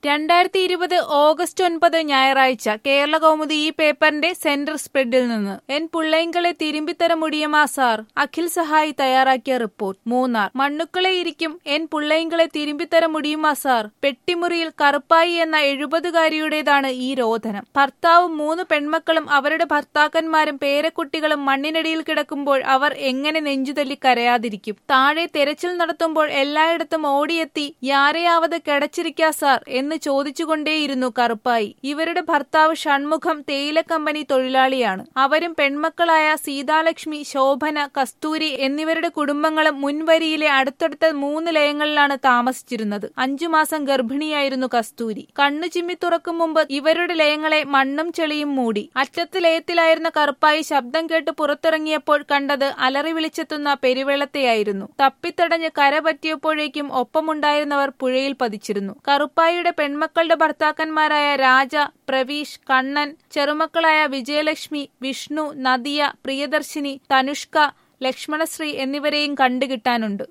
രണ്ടായിരത്തി ഇരുപത് ഓഗസ്റ്റ് ഒൻപത് ഞായറാഴ്ച കേരള കൗമുദി ഈ പേപ്പറിന്റെ സെന്റർ സ്പ്രെഡിൽ നിന്ന് എൻ പുള്ളൈങ്കളെ തിരുമ്പിത്തര മുടിയമാ സാർ അഖിൽ സഹായി തയ്യാറാക്കിയ റിപ്പോർട്ട് മൂന്നാർ മണ്ണുക്കളെ ഇരിക്കും എൻ പുള്ളൈങ്കളെ തിരുമ്പിത്തര മുടിയുമാ സാർ പെട്ടിമുറിയിൽ കറുപ്പായി എന്ന എഴുപതുകാരിയുടേതാണ് ഈ രോദനം ഭർത്താവും മൂന്ന് പെൺമക്കളും അവരുടെ ഭർത്താക്കന്മാരും പേരക്കുട്ടികളും മണ്ണിനടിയിൽ കിടക്കുമ്പോൾ അവർ എങ്ങനെ നെഞ്ചുതല്ലി കരയാതിരിക്കും താഴെ തെരച്ചിൽ നടത്തുമ്പോൾ എല്ലായിടത്തും ഓടിയെത്തി യാരെയാവത് കിടച്ചിരിക്കാ സാർ എന്ന് ചോദിച്ചുകൊണ്ടേയിരുന്നു കറുപ്പായി ഇവരുടെ ഭർത്താവ് ഷൺമുഖം തേയില കമ്പനി തൊഴിലാളിയാണ് അവരും പെൺമക്കളായ സീതാലക്ഷ്മി ശോഭന കസ്തൂരി എന്നിവരുടെ കുടുംബങ്ങളും മുൻവരിയിലെ അടുത്തടുത്ത മൂന്ന് ലയങ്ങളിലാണ് താമസിച്ചിരുന്നത് അഞ്ചു മാസം ഗർഭിണിയായിരുന്നു കസ്തൂരി കണ്ണു ചിമ്മി തുറക്കും മുമ്പ് ഇവരുടെ ലയങ്ങളെ മണ്ണും ചെളിയും മൂടി അറ്റത്ത് ലയത്തിലായിരുന്ന കറുപ്പായി ശബ്ദം കേട്ട് പുറത്തിറങ്ങിയപ്പോൾ കണ്ടത് അലറി വിളിച്ചെത്തുന്ന പെരുവെള്ളത്തെയായിരുന്നു തപ്പിത്തടഞ്ഞ് കര പറ്റിയപ്പോഴേക്കും ഒപ്പമുണ്ടായിരുന്നവർ പുഴയിൽ പതിച്ചിരുന്നു കറുപ്പായിയുടെ പെൺമക്കളുടെ ഭർത്താക്കന്മാരായ രാജ പ്രവീഷ് കണ്ണൻ ചെറുമക്കളായ വിജയലക്ഷ്മി വിഷ്ണു നദിയ പ്രിയദർശിനി തനുഷ്ക ലക്ഷ്മണശ്രീ എന്നിവരെയും കണ്ടുകിട്ടാനുണ്ട്